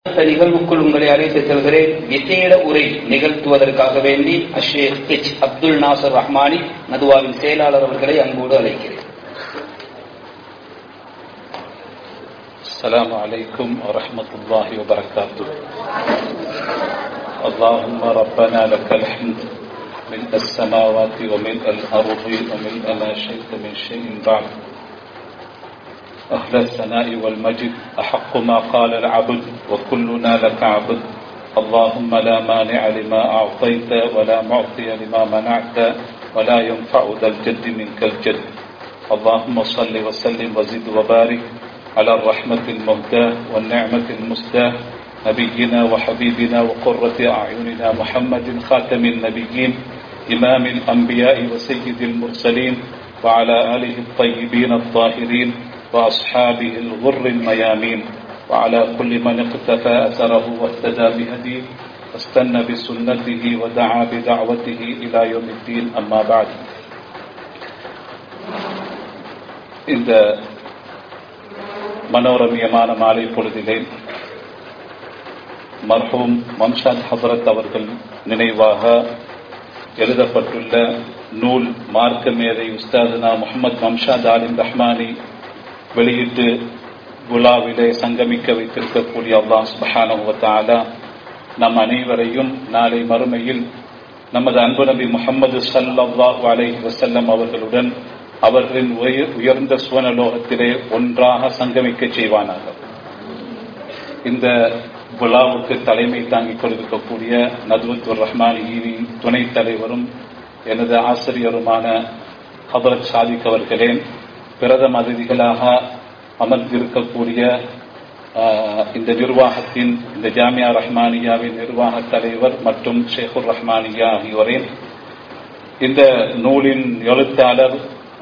அடுத்த நிகழ்வுக்குள் உங்களை அழைத்து செல்கிறேன் விசேட உரை நிகழ்த்துவதற்காக வேண்டி அஷேக் எச் அப்துல் நாசர் ரஹ்மானி நதுவாவின் செயலாளர் அவர்களை அன்போடு அழைக்கிறேன் السلام عليكم ورحمة الله وبركاته اللهم ربنا لك الحمد ملء السماوات وملء الأرض وملء ما شئت من شيء بعد أهل الثناء والمجد أحق ما قال العبد وكلنا لك عبد اللهم لا مانع لما أعطيت ولا معطي لما منعت ولا ينفع ذا الجد منك الجد اللهم صل وسلم وزد وبارك على الرحمة المهداة والنعمة المسداة نبينا وحبيبنا وقرة أعيننا محمد خاتم النبيين إمام الأنبياء وسيد المرسلين وعلى آله الطيبين الطاهرين وأصحابه الغر الميامين وعلى كل من اقتفى أثره واهتدى بهديه واستنى بسنته ودعا بدعوته إلى يوم الدين أما بعد இந்த மனோரமியமான மாலை பொழுதிலே மர்ஹூம் மம்ஷாத் ஹசரத் அவர்கள் நினைவாக எழுதப்பட்டுள்ள நூல் மார்க்க மேதை உஸ்தாதுனா முகமது மம்ஷாத் ஆலிம் ரஹ்மானி வெளியிட்டு குலாவிலே சங்கமிக்க வைத்திருக்கக்கூடிய அல்லாஹ் சுபஹானுவத்தாலா நம் அனைவரையும் நாளை மறுமையில் நமது அன்பு நபி முகமது சல்லாஹூ அலைஹி வசல்லம் அவர்களுடன் அவர்களின் உயர்ந்த சுவனலோகத்திலே ஒன்றாக சங்கமிக்க செய்வானாக இந்த விழாவுக்கு தலைமை தாங்கிக் கொண்டிருக்கக்கூடிய நதுவத்துர் ரஹ்மானியின் துணைத் தலைவரும் எனது ஆசிரியருமான ஹபரத் சாதிக் அவர்களே பிரதம அதிதிகளாக அமர்ந்திருக்கக்கூடிய இந்த நிர்வாகத்தின் இந்த ஜாமியா ரஹ்மானியாவின் நிர்வாக தலைவர் மற்றும் ஷேகுர் ரஹ்மானியா ஆகியோரே இந்த நூலின் எழுத்தாளர்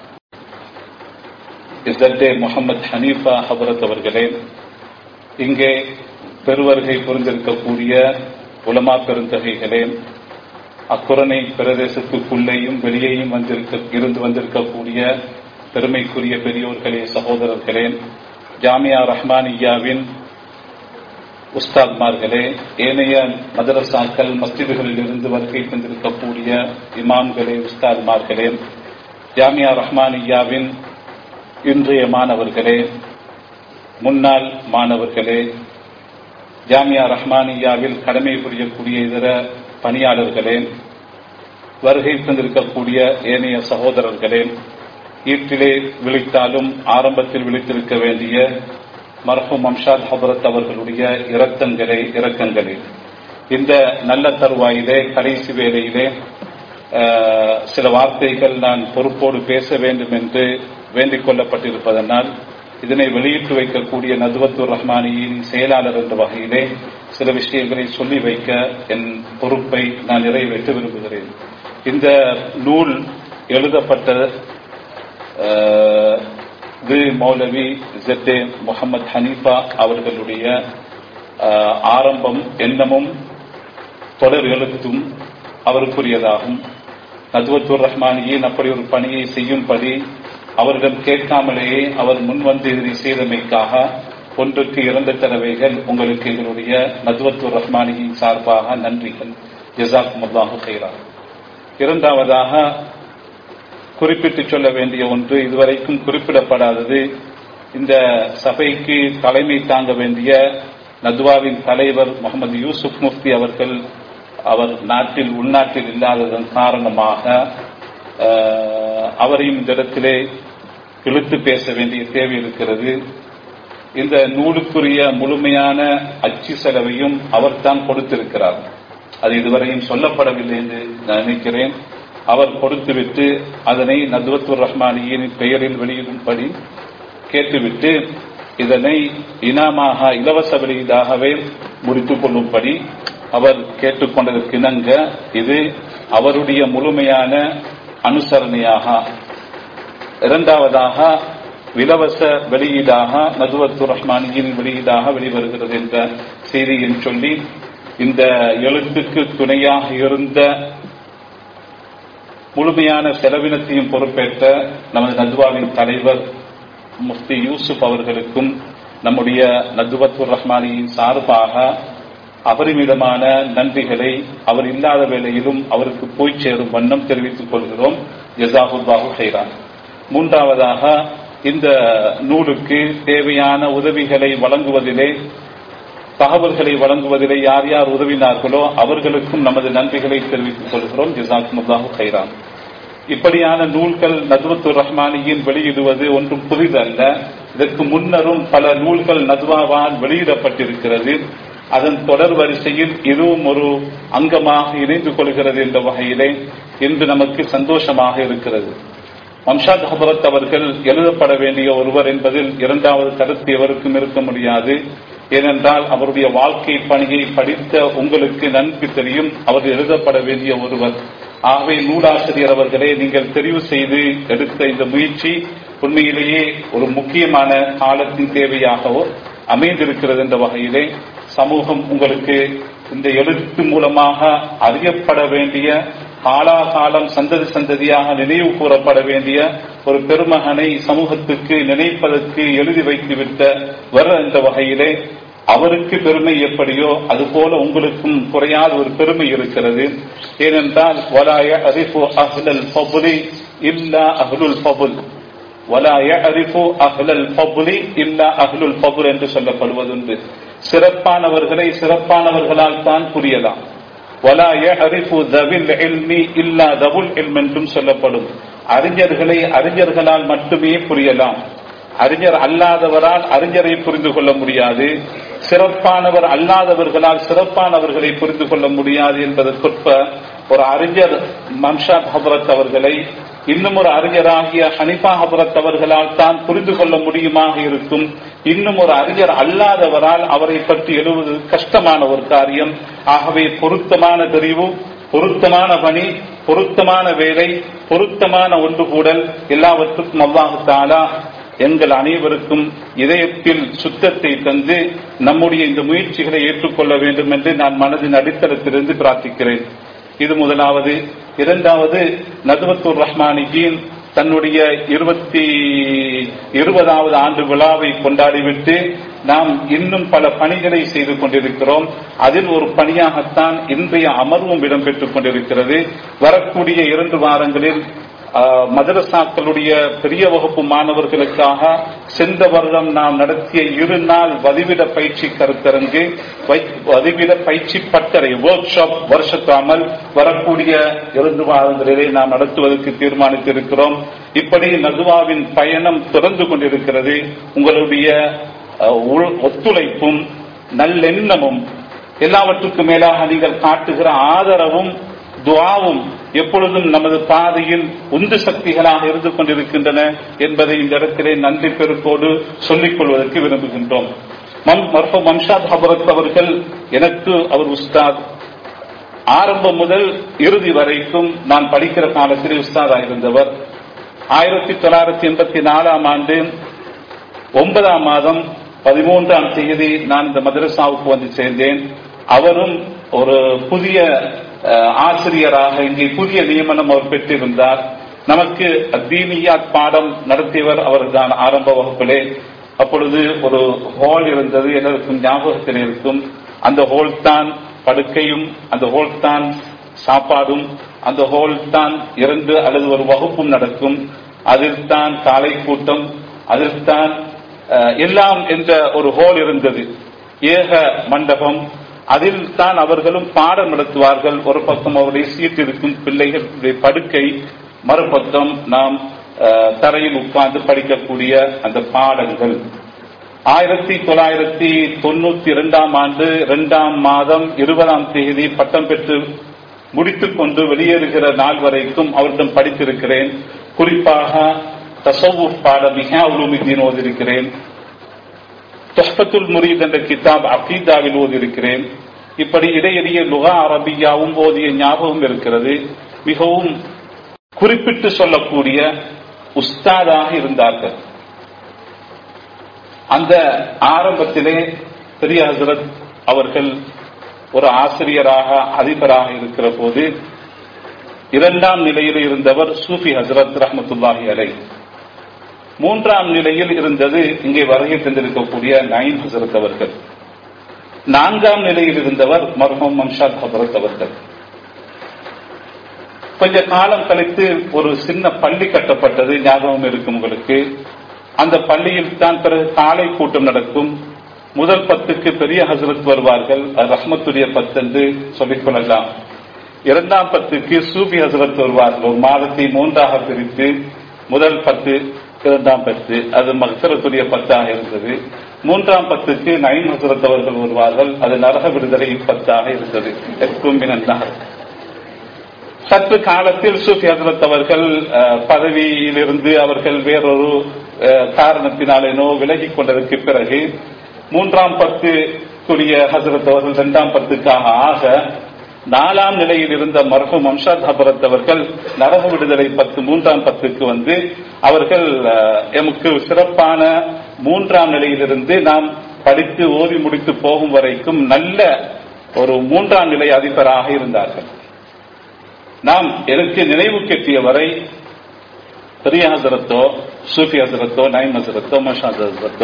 இசட்டே முகமது ஹனீஃபா ஹபரத் அவர்களே இங்கே பெருவர்கை புரிந்திருக்கக்கூடிய உலமா பெருந்தகைகளே அக்குரணை பிரதேசத்துக்குள்ளேயும் வெளியேயும் வந்திருக்க இருந்து வந்திருக்கக்கூடிய பெருமைக்குரிய பெரியோர்களே சகோதரர்களே ஜாமியா ரஹ்மானியாவின் உஸ்தாத்மார்களே ஏனைய மதரசாக்கள் மஸ்ஜிதுகளில் இருந்து வருகை தந்திருக்கக்கூடிய இமாம்களே உஸ்தாத்மார்களே ஜாமியா ரஹ்மானியாவின் இன்றைய மாணவர்களே முன்னாள் மாணவர்களே ஜாமியா ரஹ்மானியாவில் கடமை புரியக்கூடிய இதர பணியாளர்களே வருகை தந்திருக்கக்கூடிய ஏனைய சகோதரர்களே ஈட்டிலே விழித்தாலும் ஆரம்பத்தில் விழித்திருக்க வேண்டிய மர்ஹூம் அம்ஷாத் ஹபரத் அவர்களுடைய இரக்கங்களே இரக்கங்களே இந்த நல்ல தருவாயிலே கடைசி வேலையிலே சில வார்த்தைகள் நான் பொறுப்போடு பேச வேண்டும் என்று வேண்டிக் கொள்ளப்பட்டிருப்பதனால் இதனை வெளியிட்டு வைக்கக்கூடிய நதுவத்துர் ரஹ்மானியின் செயலாளர் என்ற வகையிலே சில விஷயங்களை சொல்லி வைக்க என் பொறுப்பை நான் நிறைவேற்ற விரும்புகிறேன் இந்த நூல் எழுதப்பட்ட தி மௌலவி ஜெட்டே முகமது ஹனீஃபா அவர்களுடைய ஆரம்பம் எண்ணமும் தொடர் எழுத்தும் அவருக்குரியதாகும் நதுவத்துர் ரஹ்மானியின் அப்படி ஒரு பணியை செய்யும்படி அவரிடம் கேட்காமலேயே அவர் முன்வந்து இதனை செய்தமைக்காக ஒன்றுக்கு இரண்டு தடவைகள் உங்களுக்கு எங்களுடைய நதுவத்துர் ரஹ்மானியின் சார்பாக நன்றிகள் ஜசாக் முல்லாஹு செய்கிறார் இரண்டாவதாக குறிப்பிட்டு சொல்ல வேண்டிய ஒன்று இதுவரைக்கும் குறிப்பிடப்படாதது இந்த சபைக்கு தலைமை தாங்க வேண்டிய நத்வாவின் தலைவர் முகமது யூசுப் முஃப்தி அவர்கள் அவர் நாட்டில் உள்நாட்டில் இல்லாததன் காரணமாக அவரையும் இந்த இடத்திலே இழுத்து பேச வேண்டிய தேவை இருக்கிறது இந்த நூலுக்குரிய முழுமையான அச்சு செலவையும் அவர் தான் கொடுத்திருக்கிறார் அது இதுவரையும் சொல்லப்படவில்லை என்று நான் நினைக்கிறேன் அவர் கொடுத்துவிட்டு அதனை நத்வத்துர் ரஹ்மானியின் பெயரில் வெளியிடும்படி கேட்டுவிட்டு இதனை இனாமாக இலவச வெளியீடாகவே முடித்துக் கொள்ளும்படி அவர் கேட்டுக்கொண்டதற்கு இணங்க இது அவருடைய முழுமையான அனுசரணையாக இரண்டாவதாக இலவச வெளியீடாக நதுவத்து ரஹ்மானியின் வெளியீடாக வெளிவருகிறது என்ற செய்தியை சொல்லி இந்த எழுத்துக்கு துணையாக இருந்த முழுமையான செலவினத்தையும் பொறுப்பேற்ற நமது நதுவாவின் தலைவர் முஃப்தி யூசுப் அவர்களுக்கும் நம்முடைய நதுவத்துர் ரஹ்மானியின் சார்பாக அபரிமிதமான நன்றிகளை அவர் இல்லாத வேளையிலும் அவருக்கு போய் சேரும் வண்ணம் தெரிவித்துக் கொள்கிறோம் ஜசாஹுல்லாஹு ஹைரான் மூன்றாவதாக இந்த நூலுக்கு தேவையான உதவிகளை வழங்குவதிலே தகவல்களை வழங்குவதிலே யார் யார் உதவினார்களோ அவர்களுக்கும் நமது நன்றிகளை தெரிவித்துக் கொள்கிறோம் ஜசாக்குமுல்லாஹு ஹைரான் இப்படியான நூல்கள் நதுவத்துர் ரஹ்மானியின் வெளியிடுவது ஒன்றும் புதிதல்ல இதற்கு முன்னரும் பல நூல்கள் நதுவாவால் வெளியிடப்பட்டிருக்கிறது அதன் தொடர் வரிசையில் இதுவும் ஒரு அங்கமாக இணைந்து கொள்கிறது என்ற வகையிலே இன்று நமக்கு சந்தோஷமாக இருக்கிறது வம்ஷாத் ஹபரத் அவர்கள் எழுதப்பட வேண்டிய ஒருவர் என்பதில் இரண்டாவது கருத்து எவருக்கும் இருக்க முடியாது ஏனென்றால் அவருடைய வாழ்க்கை பணியை படித்த உங்களுக்கு நன்கு தெரியும் அவர் எழுதப்பட வேண்டிய ஒருவர் ஆகவே நூலாசிரியர் அவர்களே நீங்கள் தெரிவு செய்து எடுத்த இந்த முயற்சி உண்மையிலேயே ஒரு முக்கியமான காலத்தின் தேவையாகவோ அமைந்திருக்கிறது என்ற வகையிலே சமூகம் உங்களுக்கு இந்த எழுத்து மூலமாக அறியப்பட வேண்டிய காலாகாலம் சந்ததி சந்ததியாக நினைவு கூறப்பட வேண்டிய ஒரு பெருமகனை சமூகத்துக்கு நினைப்பதற்கு எழுதி வைத்துவிட்ட வர என்ற வகையிலே அவருக்கு பெருமை எப்படியோ அதுபோல உங்களுக்கும் குறையாத ஒரு பெருமை இருக்கிறது ஏனென்றால் வலாய அறிஃபு அஹ்லல் ஃபபுலி இல்லா அஹ்லுல் ஃபபுல் வலா யஅரிஃபு அஹ்லல் ஃபபுலி இல்லா அஹ்லுல் ஃபபுல் என்று சொல்லப்படுவதுண்டு சிறப்பானவர்களை சிறப்பானவர்களால் தான் புரியலாம் வலா யஅரிஃபு தவில் இல்மி இல்லா தவுல் இல்ம் என்றும் சொல்லப்படும் அறிஞர்களை அறிஞர்களால் மட்டுமே புரியலாம் அறிஞர் அல்லாதவரால் அறிஞரை புரிந்து கொள்ள முடியாது சிறப்பானவர் அல்லாதவர்களால் சிறப்பானவர்களை புரிந்து கொள்ள முடியாது என்பதற்கொற்ப ஒரு அறிஞர் மம்ஷாத் ஹபரத் அவர்களை இன்னும் ஒரு அறிஞராகிய ஹனிஃபா ஹபரத் அவர்களால் தான் புரிந்து கொள்ள முடியுமாக இருக்கும் இன்னும் ஒரு அறிஞர் அல்லாதவரால் அவரை பற்றி எழுவது கஷ்டமான ஒரு காரியம் ஆகவே பொருத்தமான தெரிவு பொருத்தமான பணி பொருத்தமான வேலை பொருத்தமான ஒன்று கூடல் எல்லாவற்றுக்கும் அல்லாஹு தாலா எங்கள் அனைவருக்கும் இதயத்தில் சுத்தத்தை தந்து நம்முடைய இந்த முயற்சிகளை ஏற்றுக்கொள்ள வேண்டும் என்று நான் மனதின் அடித்தளத்திலிருந்து பிரார்த்திக்கிறேன் இது முதலாவது இரண்டாவது நதுவத்தூர் ரஹ்மானியின் தன்னுடைய இருபத்தி இருபதாவது ஆண்டு விழாவை கொண்டாடிவிட்டு நாம் இன்னும் பல பணிகளை செய்து கொண்டிருக்கிறோம் அதில் ஒரு பணியாகத்தான் இன்றைய அமர்வும் இடம்பெற்றுக் கொண்டிருக்கிறது வரக்கூடிய இரண்டு வாரங்களில் மதரசாக்களுடைய பெரிய வகுப்பு மாணவர்களுக்காக சென்ற வருடம் நாம் நடத்திய இரு நாள் வதிவிட பயிற்சி கருத்தரங்கு வதிவிட பயிற்சி பட்டறை ஒர்க் ஷாப் வருஷத்தாமல் வரக்கூடிய இரண்டு வாரங்களிலே நாம் நடத்துவதற்கு தீர்மானித்திருக்கிறோம் இப்படி நதுவாவின் பயணம் தொடர்ந்து கொண்டிருக்கிறது உங்களுடைய ஒத்துழைப்பும் நல்லெண்ணமும் எல்லாவற்றுக்கும் மேலாக நீங்கள் காட்டுகிற ஆதரவும் துவாவும் எப்பொழுதும் நமது பாதையில் உந்து சக்திகளாக இருந்து கொண்டிருக்கின்றன என்பதை இந்த இடத்திலே நன்றி பெருக்கோடு சொல்லிக் கொள்வதற்கு விரும்புகின்றோம் மம்ஷாத் ஹபரத் அவர்கள் எனக்கு அவர் உஸ்தாத் ஆரம்பம் முதல் இறுதி வரைக்கும் நான் படிக்கிற காலத்தில் உஸ்தாதாக இருந்தவர் ஆயிரத்தி தொள்ளாயிரத்தி எண்பத்தி நாலாம் ஆண்டு ஒன்பதாம் மாதம் பதிமூன்றாம் தேதி நான் இந்த மதரசாவுக்கு வந்து சேர்ந்தேன் அவரும் ஒரு புதிய ஆசிரியராக இங்கே புதிய நியமனம் அவர் பெற்றிருந்தார் நமக்கு தீனியாத் பாடம் நடத்தியவர் அவர்தான் ஆரம்ப வகுப்பிலே அப்பொழுது ஒரு ஹோல் இருந்தது எல்லாருக்கும் ஞாபகத்தில் இருக்கும் அந்த ஹோல் தான் படுக்கையும் அந்த ஹோல் தான் சாப்பாடும் அந்த ஹோல் தான் இரண்டு அல்லது ஒரு வகுப்பும் நடக்கும் அதில் தான் காலை கூட்டம் அதில் தான் எல்லாம் என்ற ஒரு ஹோல் இருந்தது ஏக மண்டபம் அதில் தான் அவர்களும் பாடம் நடத்துவார்கள் ஒரு பக்கம் அவருடைய சீட் இருக்கும் பிள்ளைகளுடைய படுக்கை மறுபக்கம் நாம் தரையில் உட்கார்ந்து படிக்கக்கூடிய அந்த பாடங்கள் ஆயிரத்தி தொள்ளாயிரத்தி தொண்ணூத்தி இரண்டாம் ஆண்டு இரண்டாம் மாதம் இருபதாம் தேதி பட்டம் பெற்று முடித்துக் கொண்டு வெளியேறுகிற நாள் வரைக்கும் அவரிடம் படித்திருக்கிறேன் குறிப்பாக தசவுப் பாடம் மிக உலுமிதீன் ஓதிருக்கிறேன் தொஹ்பத்துல் முரீத் என்ற கிதாப் அகீதாவில் ஓதியிருக்கிறேன் இப்படி இடையிடையே லுகா அரபியாவும் ஓதிய ஞாபகம் இருக்கிறது மிகவும் குறிப்பிட்டு சொல்லக்கூடிய உஸ்தாதாக இருந்தார்கள் அந்த ஆரம்பத்திலே பெரிய ஹசரத் அவர்கள் ஒரு ஆசிரியராக அதிபராக இருக்கிற போது இரண்டாம் நிலையில் இருந்தவர் சூஃபி ஹசரத் ரஹமத்துல்லாஹி அலை மூன்றாம் நிலையில் இருந்தது இங்கே வருகை தந்திருக்கக்கூடிய நைன் ஹசரத் அவர்கள் நான்காம் நிலையில் இருந்தவர் மர்ஹூம் மம்ஷாத் ஹசரத் அவர்கள் கொஞ்ச காலம் கழித்து ஒரு சின்ன பள்ளி கட்டப்பட்டது ஞாபகம் இருக்கும் உங்களுக்கு அந்த பள்ளியில் தான் பிறகு காலை கூட்டம் நடக்கும் முதல் பத்துக்கு பெரிய ஹசரத் வருவார்கள் அது ரஹ்மத்துடைய பத்து என்று சொல்லிக் கொள்ளலாம் இரண்டாம் பத்துக்கு சூபி ஹசரத் வருவார்கள் ஒரு மாதத்தை மூன்றாக பிரித்து முதல் பத்து இரண்டாம் பத்து அது மகசரத்துடைய பத்தாக இருந்தது மூன்றாம் பத்துக்கு நைன் ஹசரத் அவர்கள் வருவார்கள் அது நரக விடுதலை பத்தாக இருந்தது எக்கும் நகர் சற்று காலத்தில் சூஃபி ஹசரத் அவர்கள் அஹ், பதவியிலிருந்து அவர்கள் வேறொரு அஹ், காரணத்தினாலேனோ விலகிக் கொண்டதற்கு பிறகு மூன்றாம் பத்துக்குரிய ஹசரத் அவர்கள் இரண்டாம் பத்துக்காக ஆக நாலாம் நிலையில் இருந்த மர்ஹூம் அம்ஷாத் ஹபரத் அவர்கள் நரக விடுதலை பத்து மூன்றாம் பத்துக்கு வந்து அவர்கள் அஹ், எமக்கு சிறப்பான மூன்றாம் நிலையிலிருந்து நாம் படித்து ஓதி முடித்து போகும் வரைக்கும் நல்ல ஒரு மூன்றாம் நிலை அதிபராக இருந்தார்கள் நாம் எனக்கு நினைவு கெட்டிய வரை பெரிய ஹசரத்தோ சூஃபி ஹசரத்தோ நைம் ஹசரத்தோ மஷாத் ஹசரத்தோ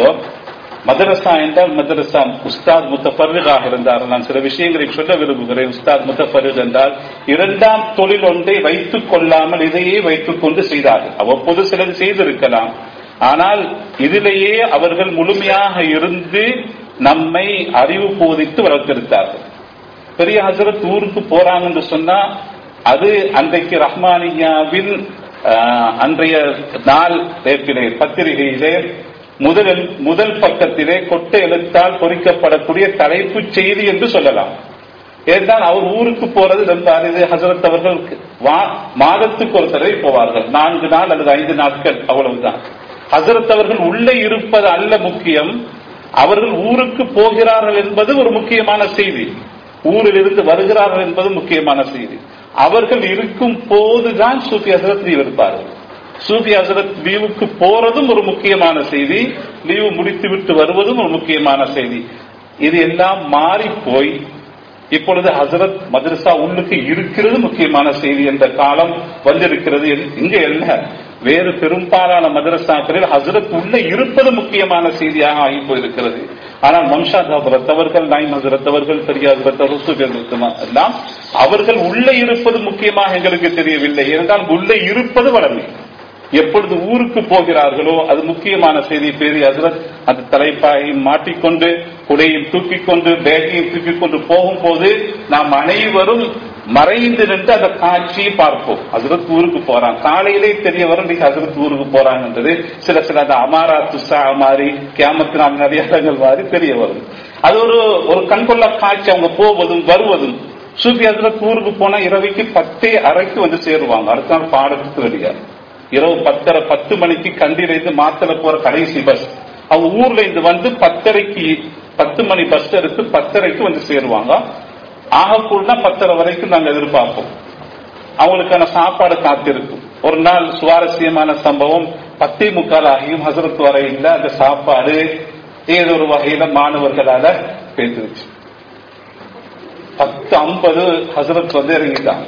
மதரசா என்றால் மதரசா உஸ்தாத் முத்தஃபர்ரிகாக இருந்தார்கள் நான் சில விஷயங்களை சொல்ல விரும்புகிறேன் உஸ்தாத் முத்தஃபர்ரிக் என்றால் இரண்டாம் தொழில் ஒன்றை வைத்துக் கொள்ளாமல் இதையே வைத்துக் கொண்டு செய்தார்கள் அவ்வப்போது சிலர் செய்திருக்கலாம் ஆனால் இதிலேயே அவர்கள் முழுமையாக இருந்து நம்மை அறிவு போதித்து வளர்த்தெடுத்தார்கள் பெரிய ஹசரத் ஊருக்கு போறாங்கன்னு சொன்னா அது அன்றைக்கு ரஹ்மானியாவின் ஆஹ், அன்றைய நாள் ரேப்பிலே பத்திரிகையிலே முதல் முதல் பக்கத்திலே கொட்டை எழுத்தால் பொறிக்கப்படக்கூடிய தலைப்பு செய்தி என்று சொல்லலாம் ஏனென்றால் அவர் ஊருக்கு போறது ரொம்ப அரிது ஹசரத் அவர்கள் வா- மாதத்துக்கு ஒரு தடவை போவார்கள் நான்கு நாள் அல்லது ஐந்து நாட்கள் அவ்வளவுதான் ஹசரத் அவர்கள் உள்ளே இருப்பது அல்ல முக்கியம் அவர்கள் ஊருக்கு போகிறார்கள் என்பது ஒரு முக்கியமான செய்தி ஊரில் இருந்து வருகிறார்கள் என்பது முக்கியமான செய்தி அவர்கள் இருக்கும் போதுதான் சூஃபி ஹசரத் லீவ் எடுப்பார்கள் சூஃபி ஹசரத் லீவுக்கு போறதும் ஒரு முக்கியமான செய்தி லீவு முடித்து விட்டு வருவதும் ஒரு முக்கியமான செய்தி இது எல்லாம் மாறி போய் இப்பொழுது ஹசரத் மதரசா உள்ளுக்கு இருக்கிறது முக்கியமான செய்தி என்ற காலம் வந்திருக்கிறது இங்க அல்ல வேறு பெரும்பாலான மதரசாக்களில் ஹசரத் உள்ள இருப்பது முக்கியமான செய்தியாக ஆகி போயிருக்கிறது ஆனால் மம்ஷாத் ஹசரத் அவர்கள் நாய் ஹசரத் அவர்கள் பெரிய ஹசரத் அவர்கள் சூஃபி ஹசரத் எல்லாம் அவர்கள் உள்ளே இருப்பது முக்கியமாக எங்களுக்கு தெரியவில்லை ஏனென்றால் உள்ளே இருப்பது வளமை எப்பொழுது ஊருக்கு போகிறார்களோ அது முக்கியமான செய்தி பெரிய ஹசரத் அந்த தலைப்பாகையும் மாட்டிக்கொண்டு குடையும் தூக்கிக் கொண்டு பேக்கையும் தூக்கிக் கொண்டு போகும்போது நாம் அனைவரும் மறைந்து நின்று அந்த காட்சியை பார்ப்போம் ஹசரத் ஊருக்கு போறான் காலையிலே தெரிய வரும் இன்னைக்கு ஹசரத் ஊருக்கு போறாங்கன்றது சில சில அந்த அமாரா துசா மாதிரி கேமத்து நாள் அடையாளங்கள் மாதிரி தெரிய வரும் அது ஒரு ஒரு கண்கொள்ளா காட்சி அவங்க போவதும் வருவதும் சூஃபி ஹசரத் ஊருக்கு போனா இரவைக்கு பத்தே அறைக்கு வந்து சேருவாங்க அடுத்த நாள் பாடத்துக்கு ரெடியா இரவு பத்தரை பத்து மணிக்கு கண்டிலிருந்து மாத்தல போற கடைசி பஸ் அவங்க ஊர்ல இருந்து வந்து பத்தரைக்கு பத்து மணி பஸ் எடுத்து பத்தரைக்கு வந்து சேருவாங்க ஆகக்கூடனா பத்தரை வரைக்கும் நாங்க எதிர்பார்ப்போம் அவங்களுக்கான சாப்பாடு காத்திருக்கும் ஒரு நாள் சுவாரஸ்யமான சம்பவம் பத்தே முக்கால் ஆகியும் ஹசரத் வரையில் அந்த சாப்பாடு ஏதோ ஒரு வகையில மாணவர்களால பேசிருச்சு பத்து ஐம்பது ஹசரத் வந்து இறங்கிட்டாங்க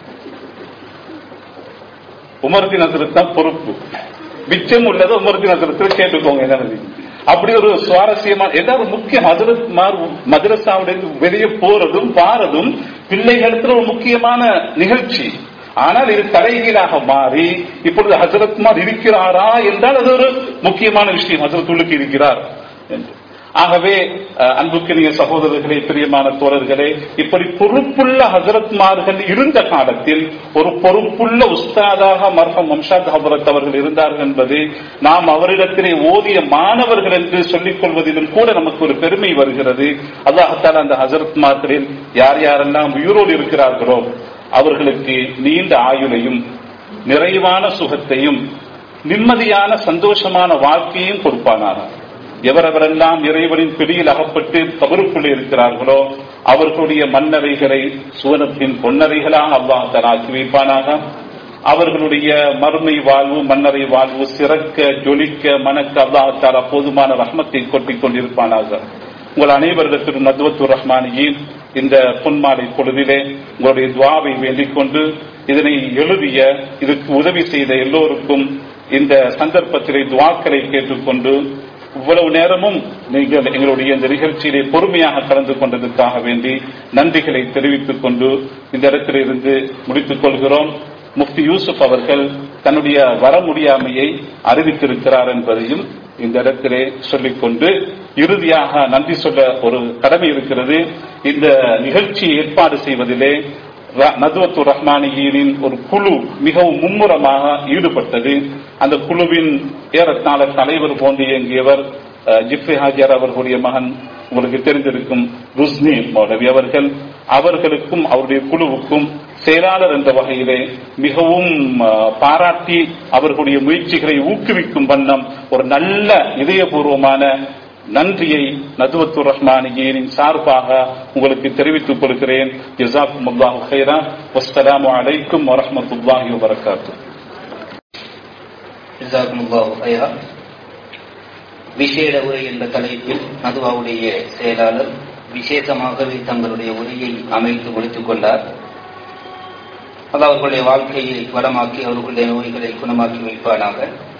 உமர்தின் ஹசரத் தான் பொறுப்பு மிச்சம் உள்ளது உமர்தின் ஹசரத்தில் கேட்டுக்கோங்க என்ன அப்படி ஒரு சுவாரஸ்யமான ஏதாவது முக்கிய ஹசரத் மதரசாவுடைய வெளியே போறதும் வாரதும் பிள்ளைகளுக்கு ஒரு முக்கியமான நிகழ்ச்சி ஆனால் இது தலைகீழாக மாறி இப்பொழுது ஹசரத்மார் இருக்கிறாரா என்றால் அது ஒரு முக்கியமான விஷயம் ஹசரத் உள்ளுக்கு இருக்கிறார் என்று ஆகவே அஹ், அன்புக்குரிய சகோதரர்களே பிரியமான தோழர்களே இப்படி பொறுப்புள்ள ஹசரத்மார்கள் இருந்த காலத்தில் ஒரு பொறுப்புள்ள உஸ்தாதாக மர்ஹம் வம்சாத் ஹபரத் அவர்கள் இருந்தார்கள் என்பது நாம் அவரிடத்திலே ஓதிய மாணவர்கள் என்று சொல்லிக் கொள்வதிலும் கூட நமக்கு ஒரு பெருமை வருகிறது அல்லாஹத்தால் அந்த ஹசரத்மார்களில் யார் யாரெல்லாம் உயிரோடு இருக்கிறார்களோ அவர்களுக்கு நீண்ட ஆயுளையும் நிறைவான சுகத்தையும் நிம்மதியான சந்தோஷமான வாழ்க்கையும் கொடுப்பானாக எவரெவரெல்லாம் இறைவனின் பிடியில் அகப்பட்டு கபருக்குள்ளே இருக்கிறார்களோ அவர்களுடைய மன்னரைகளை சுவனத்தின் பொன்னரைகளாக அல்லாஹ் தராக்கி வைப்பானாக அவர்களுடைய மறுமை வாழ்வு மன்னரை வாழ்வு சிறக்க ஜொலிக்க மனக்க அல்லாஹால போதுமான ரஹ்மத்தை கொட்டிக் கொண்டிருப்பானாக உங்கள் அனைவரிடத்திலும் நத்வத்து ரஹ்மானியின் இந்த பொன்மாலை பொழுதிலே உங்களுடைய துவாவை வேண்டிக் கொண்டு இதனை எழுதிய இதுக்கு உதவி செய்த எல்லோருக்கும் இந்த சந்தர்ப்பத்திலே துவாக்களை கேட்டுக்கொண்டு இவ்வளவு நேரமும் நீங்கள் எங்களுடைய இந்த நிகழ்ச்சியிலே பொறுமையாக கலந்து கொண்டதற்காக வேண்டி நன்றிகளை தெரிவித்துக் கொண்டு இந்த இடத்திலிருந்து முடித்துக் கொள்கிறோம் முஃப்தி யூசுப் அவர்கள் தன்னுடைய வர முடியாமையை அறிவித்திருக்கிறார் என்பதையும் இந்த இடத்திலே சொல்லிக்கொண்டு இறுதியாக நன்றி சொல்ல ஒரு கடமை இருக்கிறது இந்த நிகழ்ச்சியை ஏற்பாடு செய்வதிலே நதுவத்து ரஹ்மானியின் ஒரு குழு மிகவும் மும்முரமாக ஈடுபட்டது அந்த குழுவின் ஏறத்தாழ தலைவர் போன்று இயங்கியவர் ஜிப்ரி ஹாஜர் அவர்களுடைய மகன் உங்களுக்கு தெரிந்திருக்கும் ருஸ்னி மௌலவி அவர்கள் அவர்களுக்கும் அவருடைய குழுவுக்கும் செயலாளர் என்ற வகையிலே மிகவும் பாராட்டி அவர்களுடைய முயற்சிகளை ஊக்குவிக்கும் வண்ணம் ஒரு நல்ல இதயபூர்வமான நன்றியை நதுவத்து ரஹ்மானியின் சார்பாக உங்களுக்கு தெரிவித்துக் கொள்கிறேன் ஜசாக்கும் அல்லாஹு ஹைரா வஸ்ஸலாமு அலைக்கும் வரஹ்மத்துல்லாஹி வபரகாத்து ஜசாக்குமுல்லாஹு ஹைரா விசேட உரை என்ற தலைப்பில் நதுவாவுடைய செயலாளர் விசேஷமாகவே தங்களுடைய உரையை அமைத்து முடித்துக் கொண்டார் அது அவர்களுடைய வாழ்க்கையை வளமாக்கி அவர்களுடைய நோய்களை குணமாக்கி வைப்பானாக